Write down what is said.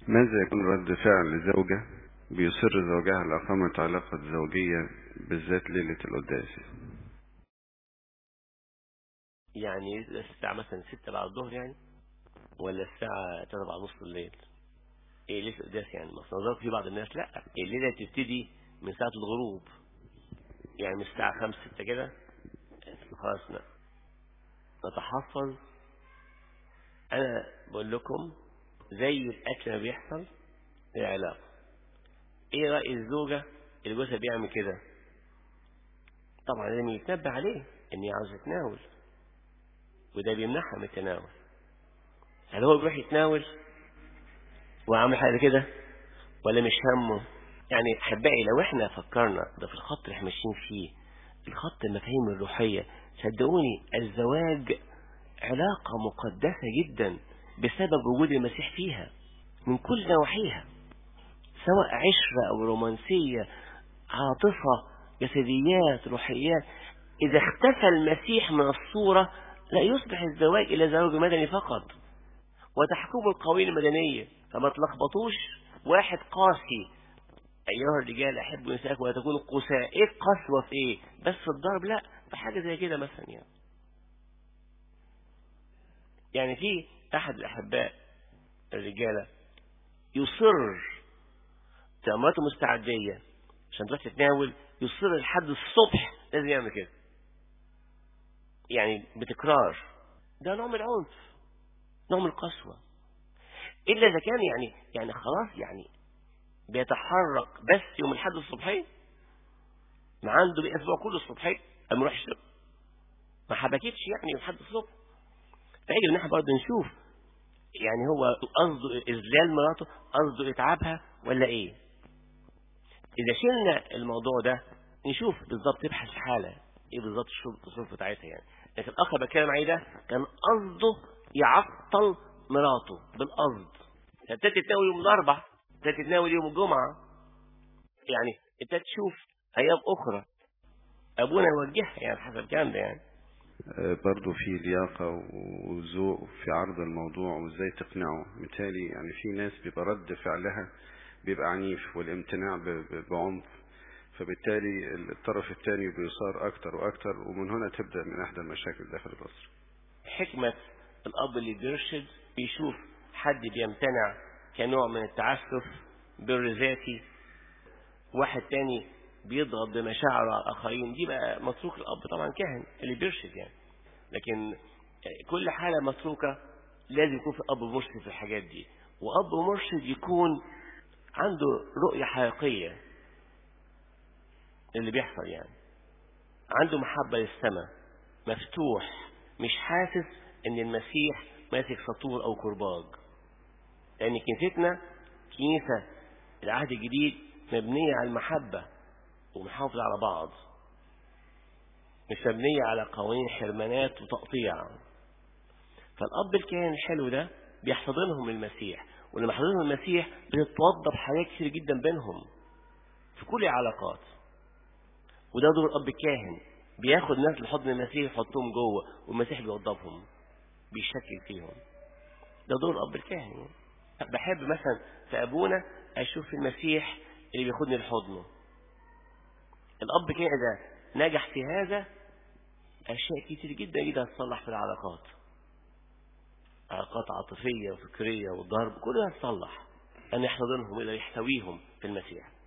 ماذا يكون رد فعل زوجة بيصر زوجها على إقامة علاقة زوجية بالذات ليلة القداس يعني الساعة مثلا ستة بعد الظهر يعني ولا الساعة تلاتة بعد نص الليل ايه ليش القداس يعني ما نظرت في بعض الناس لا الليلة تبتدي من ساعة الغروب يعني من الساعة خمسة ستة كده خلاص ن- نتحفظ انا بقول لكم زي الاكل ما بيحصل العلاقة ايه رأي الزوجة اللي جوزها بيعمل كده طبعا لازم يتنبه عليه ان هي عاوزة تتناول وده بيمنعها من التناول هل هو بيروح يتناول وعامل حاجة كده ولا مش همه يعني احبائي لو احنا فكرنا ده في الخط اللي احنا ماشيين فيه الخط المفاهيم الروحية صدقوني الزواج علاقة مقدسة جدا بسبب وجود المسيح فيها من كل نواحيها سواء عشرة أو رومانسية عاطفة جسديات روحيات إذا اختفى المسيح من الصورة لا يصبح الزواج إلى زواج مدني فقط وتحكم القوانين المدنية فما تلخبطوش واحد قاسي أيها الرجال أحبوا نساءكم ولا تكونوا قساء إيه القسوة في إيه بس في الضرب لا في حاجة زي كده مثلا يعني يعني في أحد الأحباء الرجالة يصر تبقى مراته مستعدية عشان تروح تتناول يصر لحد الصبح لازم يعمل كده يعني بتكرار ده نوع من العنف نوع من القسوة إلا إذا كان يعني يعني خلاص يعني بيتحرك بس يوم الحد الصبحية ما عنده الأسبوع كله الصبحية أما يروح الشغل ما حبكتش يعني يوم الحد الصبح فيجب إن احنا برضه نشوف يعني هو قصده إذلال مراته قصده إتعابها ولا إيه إذا شلنا الموضوع ده نشوف بالظبط نبحث في حالة إيه بالظبط الشروط الظروف بتاعتها يعني لكن الأخ اللي بتكلم عليه ده كان قصده يعطل مراته بالقصد فابتدت تتناول يوم الأربع ابتدت تتناول يوم الجمعة يعني انت تشوف أيام أخرى أبونا يوجهها يعني حسب الكلام ده يعني آه، برضو في لياقة وذوق في عرض الموضوع وازاي تقنعه مثالي يعني في ناس بيبقى رد فعلها بيبقى عنيف والامتناع ب- ب- بعنف فبالتالي الطرف الثاني بيصار اكتر واكتر ومن هنا تبدأ من احدى المشاكل داخل الاسرة حكمة الأب اللي بيرشد بيشوف حد بيمتنع كنوع من التعسف بر ذاتي واحد تاني بيضغط بمشاعر على الآخرين دي بقى متروك الأب طبعا كاهن اللي بيرشد يعني لكن كل حالة متروكة لازم يكون في أب مرشد في الحاجات دي وأب مرشد يكون عنده رؤية حقيقية اللي بيحصل يعني عنده محبة للسماء مفتوح مش حاسس ان المسيح ماسك سطور او كرباج لان كنيستنا كنيسة العهد الجديد مبنية على المحبة ومحافظة على بعض مش مبنية على قوانين حرمانات وتقطيع فالأب الكاهن الحلو ده بيحتضنهم المسيح ولما يحتضنهم المسيح بتتوضب حاجات كتير جدا بينهم في كل العلاقات وده دور الأب الكاهن بياخد ناس لحضن المسيح يحطهم جوه والمسيح بيوضبهم بيشكل فيهم ده دور الأب الكاهن بحب مثلا في أبونا أشوف المسيح اللي بياخدني لحضنه الأب الكاهن ده نجح في هذا أشياء كتير جدا جدا هتصلح في العلاقات علاقات عاطفية وفكرية والضرب كلها هتصلح أن يحتضنهم إلى يحتويهم في المسيح